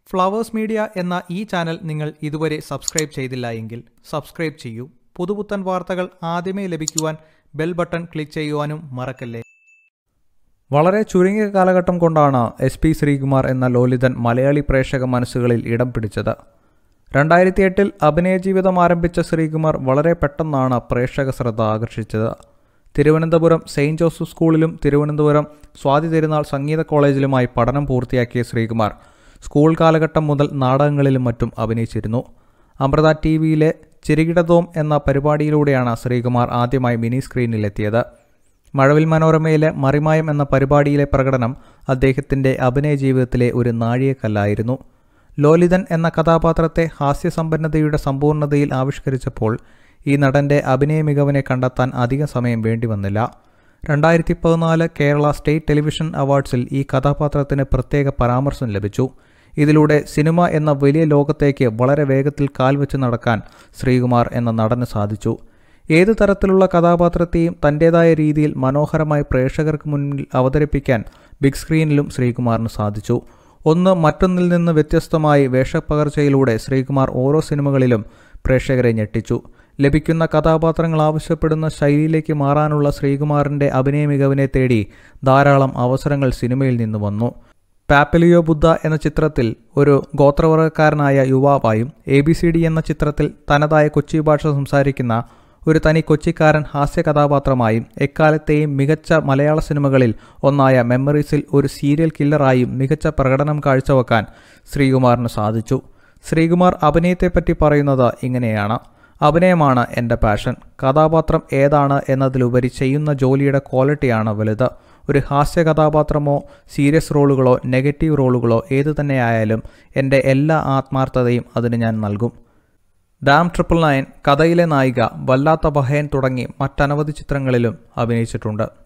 flowers media എന്ന ഈ channel നിങ്ങൾ ഇതുവരെ സബ്സ്ക്രൈബ് ചെയ്തില്ല എങ്കിൽ സബ്സ്ക്രൈബ് ചെയ്യൂ പുതുപുത്തൻ വാർത്തകൾ ആദ്യമേ ലഭിക്കുവാൻ ബെൽ ബട്ടൺ ക്ലിക്ക് ചെയ്യുവാനും മറക്കല്ലേ വളരെ ചുരുങ്ങിയ കാലഘട്ടം കൊണ്ടാണ് എസ് പി ശ്രീകുമാർ എന്ന ലോലിതൻ മലയാളി പ്രേക്ഷക മനസ്സുകളിൽ ഇടം പിടിച്ചത് രണ്ടായിരത്തി എട്ടിൽ അഭിനയ ജീവിതം ആരംഭിച്ച ശ്രീകുമാർ വളരെ പെട്ടെന്നാണ് പ്രേക്ഷക ശ്രദ്ധ ആകർഷിച്ചത് തിരുവനന്തപുരം സെയിൻറ് ജോസഫ് സ്കൂളിലും തിരുവനന്തപുരം സ്വാതി തിരുനാൾ സംഗീത കോളേജിലുമായി പഠനം പൂർത്തിയാക്കിയ ശ്രീകുമാർ സ്കൂൾ കാലഘട്ടം മുതൽ നാടകങ്ങളിലും മറ്റും അഭിനയിച്ചിരുന്നു അമൃത ടി വിയിലെ ചിരികിടതോം എന്ന പരിപാടിയിലൂടെയാണ് ശ്രീകുമാർ ആദ്യമായി മിനി സ്ക്രീനിലെത്തിയത് മഴവിൽ മനോരമയിലെ മറിമായം എന്ന പരിപാടിയിലെ പ്രകടനം അദ്ദേഹത്തിൻ്റെ അഭിനയ ജീവിതത്തിലെ ഒരു നാഴികക്കല്ലായിരുന്നു ലോലിതൻ എന്ന കഥാപാത്രത്തെ ഹാസ്യസമ്പന്നതയുടെ സമ്പൂർണ്ണതയിൽ ആവിഷ്കരിച്ചപ്പോൾ ഈ നടൻ്റെ അഭിനയ മികവിനെ കണ്ടെത്താൻ അധിക സമയം വേണ്ടി വന്നില്ല രണ്ടായിരത്തി പതിനാല് കേരള സ്റ്റേറ്റ് ടെലിവിഷൻ അവാർഡ്സിൽ ഈ കഥാപാത്രത്തിന് പ്രത്യേക പരാമർശം ലഭിച്ചു ഇതിലൂടെ സിനിമ എന്ന വലിയ ലോകത്തേക്ക് വളരെ വേഗത്തിൽ കാൽവെച്ച് നടക്കാൻ ശ്രീകുമാർ എന്ന നടന് സാധിച്ചു ഏതു തരത്തിലുള്ള കഥാപാത്രത്തെയും തൻ്റേതായ രീതിയിൽ മനോഹരമായി പ്രേക്ഷകർക്ക് മുന്നിൽ അവതരിപ്പിക്കാൻ ബിഗ് സ്ക്രീനിലും ശ്രീകുമാറിന് സാധിച്ചു ഒന്ന് മറ്റൊന്നിൽ നിന്ന് വ്യത്യസ്തമായി വേഷപ്പകർച്ചയിലൂടെ ശ്രീകുമാർ ഓരോ സിനിമകളിലും പ്രേക്ഷകരെ ഞെട്ടിച്ചു ലഭിക്കുന്ന കഥാപാത്രങ്ങൾ ആവശ്യപ്പെടുന്ന ശൈലിയിലേക്ക് മാറാനുള്ള ശ്രീകുമാറിൻ്റെ അഭിനയ മികവിനെ തേടി ധാരാളം അവസരങ്ങൾ സിനിമയിൽ നിന്ന് വന്നു പാപ്പലിയോ ബുദ്ധ എന്ന ചിത്രത്തിൽ ഒരു ഗോത്രവർഗക്കാരനായ യുവാവായും എ ബി സി ഡി എന്ന ചിത്രത്തിൽ തനതായ കൊച്ചി ഭാഷ സംസാരിക്കുന്ന ഒരു തനി കൊച്ചിക്കാരൻ ഹാസ്യ കഥാപാത്രമായും എക്കാലത്തെയും മികച്ച മലയാള സിനിമകളിൽ ഒന്നായ മെമ്മറീസിൽ ഒരു സീരിയൽ കില്ലറായും മികച്ച പ്രകടനം കാഴ്ചവെക്കാൻ ശ്രീകുമാറിന് സാധിച്ചു ശ്രീകുമാർ അഭിനയത്തെപ്പറ്റി പറയുന്നത് ഇങ്ങനെയാണ് അഭിനയമാണ് എൻ്റെ പാഷൻ കഥാപാത്രം ഏതാണ് എന്നതിലുപരി ചെയ്യുന്ന ജോലിയുടെ ക്വാളിറ്റിയാണ് വലുത് ഒരു ഹാസ്യ കഥാപാത്രമോ സീരിയസ് റോളുകളോ നെഗറ്റീവ് റോളുകളോ ഏതു തന്നെയായാലും എൻ്റെ എല്ലാ ആത്മാർത്ഥതയും അതിന് ഞാൻ നൽകും ഡാം ട്രിപ്പിൾ നയൻ കഥയിലെ നായിക വല്ലാത്ത ബഹയൻ തുടങ്ങി മറ്റനവധി ചിത്രങ്ങളിലും അഭിനയിച്ചിട്ടുണ്ട്